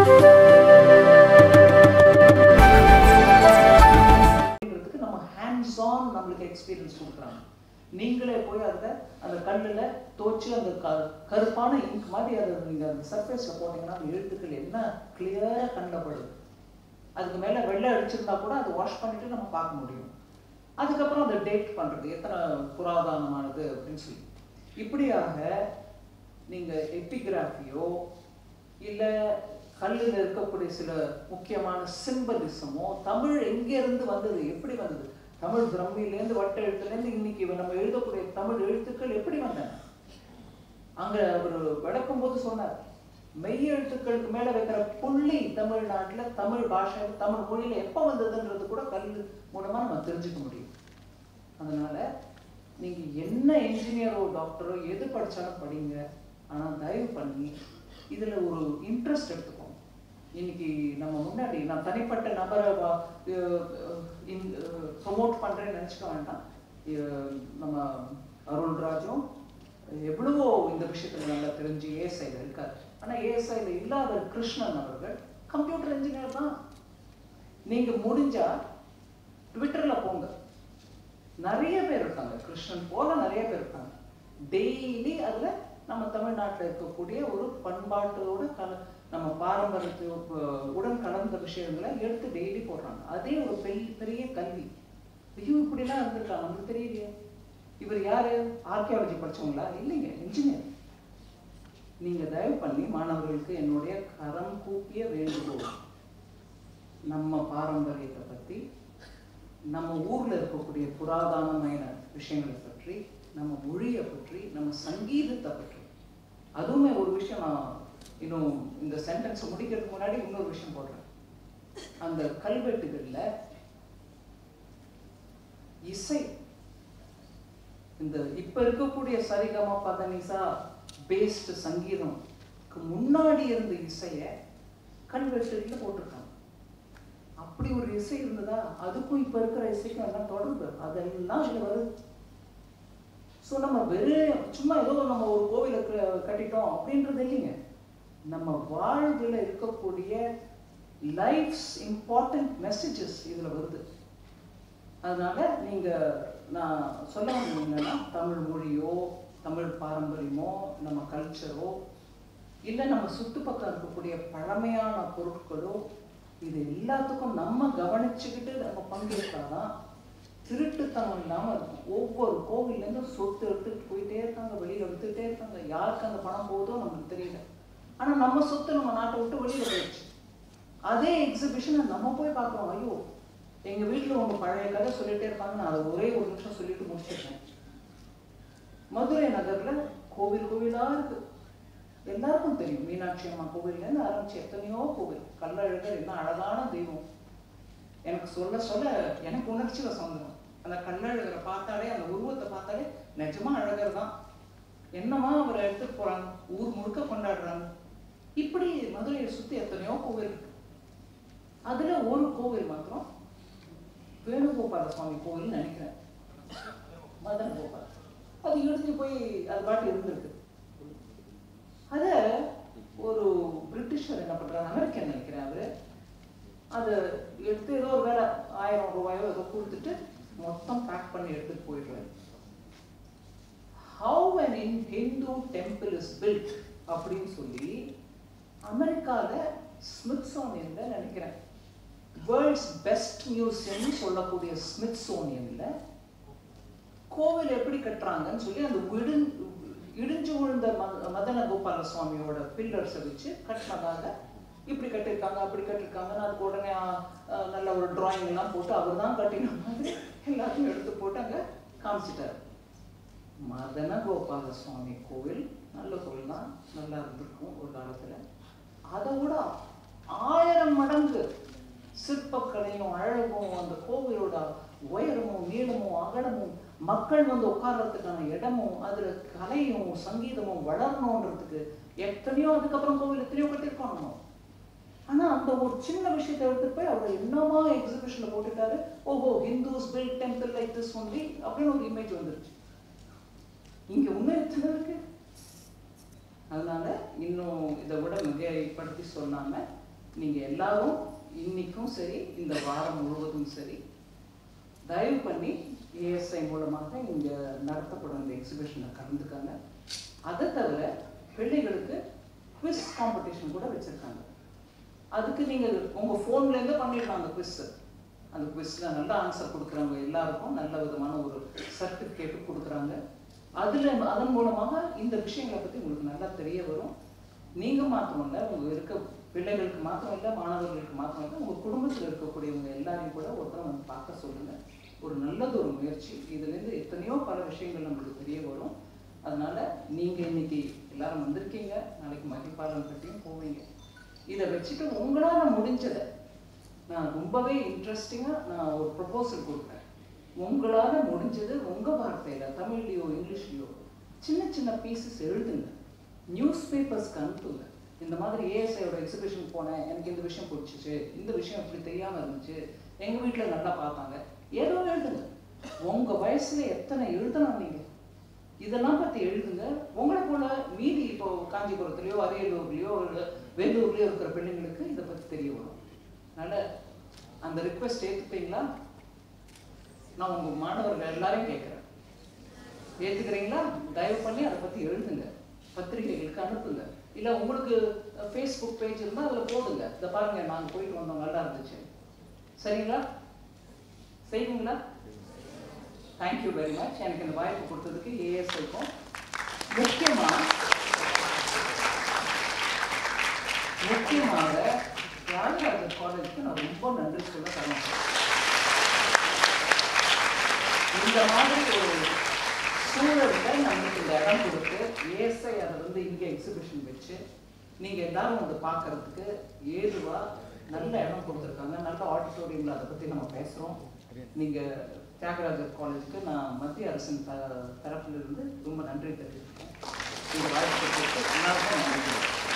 அப்படின்றதுக்கு நம்ம hands on நம்மளுக்கு எக்ஸ்பீரியன்ஸ் கொடுக்குறாங்க நீங்களே போய் அதை அந்த கல்லில் தோச்சு அந்த க கருப்பான இங்க் மாதிரி அதை நீங்கள் அந்த சர்ஃபேஸில் போனீங்கன்னா அந்த எழுத்துக்கள் என்ன கிளியராக கண்டப்படுது அதுக்கு மேலே வெள்ளை அடிச்சிருந்தா கூட அதை வாஷ் பண்ணிட்டு நம்ம பார்க்க முடியும் அதுக்கப்புறம் அதை டேட் பண்ணுறது எத்தனை புராதனமானது அப்படின்னு சொல்லி இப்படியாக நீங்கள் எபிகிராஃபியோ இல்லை கல்லில் இருக்கக்கூடிய சில முக்கியமான சிம்பலிசமோ தமிழ் எங்கேருந்து வந்தது எப்படி வந்தது தமிழ் பிரம்மிலேருந்து வட்ட எழுத்துலேருந்து இன்னைக்கு நம்ம எழுதக்கூடிய தமிழ் எழுத்துக்கள் எப்படி வந்தன அங்க அவர் விளக்கும் போது சொன்னார் மெய் எழுத்துக்களுக்கு மேல வைக்கிற புள்ளி தமிழ்நாட்டுல தமிழ் பாஷையில தமிழ் மொழியில எப்ப வந்ததுன்றது கூட கல் மூலமா நம்ம தெரிஞ்சுக்க முடியும் அதனால நீங்க என்ன இன்ஜினியரோ டாக்டரோ எது படிச்சாலும் படிங்க ஆனா தயவு பண்ணி இதுல ஒரு இன்ட்ரெஸ்ட் எடுத்துக்கோங்க இன்னைக்கு நம்ம முன்னாடி நான் தனிப்பட்ட நபரை ப்ரொமோட் பண்றேன்னு நினைச்சுக்க வேண்டாம் அஹ் நம்ம அருள்ராஜும் எவ்வளவோ இந்த விஷயத்துல நல்லா தெரிஞ்சு ஏஎஸ்ஐல இருக்காரு ஆனா ஏஎஸ்ஐல இல்லாத கிருஷ்ணன் அவர்கள் கம்ப்யூட்டர் இன்ஜினியர் தான் நீங்க முடிஞ்சா ட்விட்டர்ல போங்க நிறைய பேர் இருக்காங்க கிருஷ்ணன் போல நிறைய பேர் இருக்காங்க டெய்லி அதுல நம்ம தமிழ்நாட்டுல இருக்கக்கூடிய ஒரு பண்பாட்டோட கல நம்ம பாரம்பரியத்து உடன் கலந்த விஷயங்களை எடுத்து டெய்லி போடுறாங்க அதே ஒரு பெரிய பெரிய கல்வி ஐயோ இப்படிலாம் இருந்திருக்காங்க நமக்கு தெரியலையே இவர் யாரு ஆர்கியாலஜி படிச்சவங்களா இல்லைங்க இன்ஜினியர் நீங்க தயவு பண்ணி மாணவர்களுக்கு என்னுடைய கரம் கூப்பிய வேண்டுகோள் நம்ம பாரம்பரியத்தை பத்தி நம்ம ஊர்ல இருக்கக்கூடிய புராதனமான விஷயங்களை பற்றி நம்ம மொழியை பற்றி நம்ம சங்கீதத்தை பற்றி அதுவுமே ஒரு விஷயம் நான் இன்னும் இந்த சென்டென்ஸ் முடிக்கிறதுக்கு முன்னாடி இன்னொரு விஷயம் போடுறேன் அந்த கல்வெட்டுகள்ல இசை இந்த இப்ப இருக்கக்கூடிய சரிகம பதனிசா பேஸ்ட் சங்கீதம்க்கு முன்னாடி இருந்த இசைய கல்வெட்டுல போட்டிருக்காங்க அப்படி ஒரு இசை இருந்ததா அதுக்கும் இப்ப இருக்கிற இசைக்கும் எல்லாம் தொடர்பு அதெல்லாம் இதுல வருது ஸோ நம்ம வெறும் சும்மா ஏதோ நம்ம ஒரு கோவிலை க- கட்டிட்டோம் அப்படின்றது இல்லைங்க நம்ம வாழ்வில் இருக்கக்கூடிய லைஃப்ஸ் இம்பார்ட்டன்ட் மெசேஜஸ் இதுல வருது அதனால நீங்க நான் சொல்ல வந்தது என்னன்னா தமிழ் மொழியோ தமிழ் பாரம்பரியமோ நம்ம கல்ச்சரோ இல்லை நம்ம சுற்றுப்பக்கம் இருக்கக்கூடிய பழமையான பொருட்களோ இது எல்லாத்துக்கும் நம்ம கவனிச்சுக்கிட்டு நம்ம பங்கேற்காதான் திருட்டுத்தனம் இல்லாம இருக்கும் ஒவ்வொரு கோவில்லேருந்து சொத்து எடுத்துட்டு போயிட்டே இருக்காங்க வெளியில வித்துட்டே இருக்காங்க யாருக்கு அந்த பணம் போகுதோ நமக்கு தெரியல ஆனா நம்ம சொத்து நம்ம நாட்டை விட்டு வெளியில போயிடுச்சு அதே எக்ஸிபிஷனை நம்ம போய் பார்க்குறோம் ஐயோ எங்க வீட்டுல உங்க பழைய கதை சொல்லிட்டே இருப்பாங்க நான் அதை ஒரே ஒரு நிமிஷம் சொல்லிட்டு முடிச்சிடுறேன் மதுரை நகர்ல கோவில் கோவிலா இருக்கு எல்லாருக்கும் தெரியும் மீனாட்சி அம்மா கோவில்ல இருந்து ஆரம்பிச்சு எத்தனையோ கோவில் கல்லழகர் என்ன அழகான தெய்வம் எனக்கு சொல்ல சொல்ல எனக்கு உணர்ச்சி வசந்துடும் அந்த கல்லழகரை பார்த்தாலே அந்த உருவத்தை பார்த்தாலே நிஜமா அழகர் தான் என்னமா அவரை எடுத்துட்டு போறாங்க ஊர் முழுக்க கொண்டாடுறாங்க இப்படி மதுரையை சுத்தி எத்தனையோ கோவில் இருக்கு அதுல ஒரு கோவில் மாத்திரம் வேணுகோபால சுவாமி கோவில்னு நினைக்கிறேன் மதன் கோபால் அது இடிஞ்சு போய் அது பாட்டு இருந்திருக்கு அத ஒரு பிரிட்டிஷர் என்ன பண்றாரு அமெரிக்கன் நினைக்கிறேன் அவரு அதை எடுத்து ஏதோ ஒரு வேலை ஆயிரம் ரூபாயோ ஏதோ கொடுத்துட்டு மொத்தம் பேக் பண்ணி எடுத்துட்டு போயிடுறாரு how an in Hindu temple is built அப்படின்னு சொல்லி அமெரிக்கால ஸ்மித்சோனியன்ல நினைக்கிறேன் வேர்ல்ட்ஸ் பெஸ்ட் மியூசியம்னு சொல்லக்கூடிய ஸ்மித்சோனியன்ல கோவில் எப்படி கட்டுறாங்கன்னு சொல்லி அந்த விடு இடிஞ்சு விழுந்த மத- மதன கோபால சுவாமியோட பில்லர்ஸை வச்சு கட்டினதாக இப்படி கட்டியிருக்காங்க அப்படி கட்டியிருக்காங்கன்னு அதுக்கு உடனே ஆ, ஆ, நல்ல ஒரு டிராயிங் எல்லாம் போட்டு அவர் தான் கட்டின மாதிரி எல்லாத்தையும் எடுத்து போட்டு அங்க காமிச்சிட்டாரு மதன கோபால சுவாமி கோவில் நல்ல கோவில் தான் நல்லா இருந்திருக்கும் ஒரு காலத்துல அதை விட ஆயிரம் மடங்கு சிற்பக்கலையும் அழகும் அந்த கோவிலோட உயரமும் நீளமும் அகலமும் மக்கள் வந்து உட்கார்றதுக்கான இடமும் அதுல கலையும் சங்கீதமும் வளரணுன்றதுக்கு எத்தனையோ அதுக்கப்புறம் கோவில் எத்தனையோ கட்டியிருக்கோம் நம்ம ஆனா அந்த ஒரு சின்ன விஷயத்தை எடுத்துட்டு போய் அவர் என்னமா எக்ஸிபிஷன்ல போட்டுட்டாரு ஓஹோ Hindus build temple like this only அப்படின்னு ஒரு இமேஜ் வந்துருச்சு இங்க உண்மை எத்தனை இருக்கு அதனால இன்னும் இதை விட மிகைப்படுத்தி சொல்லாம நீங்க எல்லாரும் இன்னைக்கும் சரி இந்த வாரம் முழுவதும் சரி தயவு பண்ணி ஏஎஸ்ஐ மூலமாக இங்க நடத்தப்படும் இந்த எக்ஸிபிஷனில் கலந்துக்காங்க அதை தவிர பிள்ளைகளுக்கு குவிஸ் காம்படிஷன் கூட வச்சிருக்காங்க அதுக்கு நீங்க உங்க போன்ல இருந்து பண்ணிடலாம் அந்த குவிஸ் அந்த குவிஸ்ல நல்ல ஆன்சர் கொடுக்குறவங்க எல்லாருக்கும் நல்ல விதமான ஒரு சர்டிஃபிகேட் கொடுக்குறாங்க அதுல அதன் மூலமாக இந்த விஷயங்களை பத்தி உங்களுக்கு நல்லா தெரிய வரும் நீங்க மாத்திரம் இல்ல உங்க இருக்க பிள்ளைகளுக்கு மாத்திரம் இல்ல மாணவர்களுக்கு மாத்திரம் இல்ல உங்க குடும்பத்துல இருக்கக்கூடியவங்க எல்லாரையும் கூட ஒருத்தர் வந்து பார்க்க சொல்லுங்க ஒரு நல்லது ஒரு முயற்சி இதுல இருந்து எத்தனையோ பல விஷயங்கள் நம்மளுக்கு தெரிய வரும் அதனால நீங்க இன்னைக்கு எல்லாரும் வந்திருக்கீங்க நாளைக்கு மகிழ்பாலன் பற்றியும் போவீங்க இதை வச்சுட்டு உங்களால முடிஞ்சதை நான் ரொம்பவே இன்ட்ரெஸ்டிங்கா நான் ஒரு ப்ரொபோசல் கொடுக்குறேன் உங்களால முடிஞ்சது உங்க வார்த்தையில தமிழ்லயோ இங்கிலீஷ்லயோ சின்ன சின்ன பீசஸ் எழுதுங்க நியூஸ் பேப்பர்ஸ்க்கு அனுப்புங்க இந்த மாதிரி ஏஎஸ்ஐயோட எக்ஸிபிஷன் போனேன் எனக்கு இந்த விஷயம் பிடிச்சிச்சு இந்த விஷயம் இப்படி தெரியாம இருந்துச்சு எங்க வீட்ல நல்லா பார்த்தாங்க ஏதோ எழுதுங்க உங்க வயசுல எத்தனை எழுதலாம் நீங்க இதெல்லாம் பத்தி எழுதுங்க உங்களை போல மீதி இப்போ காஞ்சிபுரத்துலயோ அரியலூர்லயோ இல்ல வேலூர்லயோ இருக்கிற பிள்ளைங்களுக்கு இதை பத்தி தெரிய வரும் அதனால அந்த ரிக்வெஸ்ட் ஏத்துப்பீங்களா நான் உங்க மாணவர்கள் எல்லாரையும் கேட்கிறேன் ஏத்துக்கிறீங்களா தயவு பண்ணி அதை பத்தி எழுதுங்க பத்திரிகைகளுக்கு அனுப்புங்க இல்ல உங்களுக்கு ஃபேஸ்புக் பேஜ் இருந்தா அதுல போடுங்க இதை பாருங்க நாங்க போயிட்டு வந்தோம் நல்லா இருந்துச்சு சரிங்களா செய்வீங்களா தேங்க்யூ வெரி மச் எனக்கு இந்த வாய்ப்பு கொடுத்ததுக்கு ஏஎஸ்ஐக்கும் முக்கியமா முக்கியமாக தியாகராஜர் காலேஜுக்கு நான் ரொம்ப நன்றி சொல்ல கடமைப்பட்டேன் இந்த மாதிரி ஒரு சூழல்ல நம்மளுக்கு இந்த இடம் கொடுத்து ஏஎஸ்ஐ அதை வந்து இங்க எக்ஸிபிஷன் வச்சு நீங்க எல்லாரும் வந்து பார்க்கறதுக்கு ஏதுவா நல்ல இடம் கொடுத்துருக்காங்க நல்ல ஆடிட்டோரியம்ல அதை பத்தி நம்ம பேசுறோம் நீங்க தியாகராஜர் காலேஜுக்கு நான் மத்திய அரசின் த தரப்புல இருந்து ரொம்ப நன்றி தெரிவிக்கிறேன் இந்த வாய்ப்பு கொடுத்து எல்லாருக்கும் நன்றி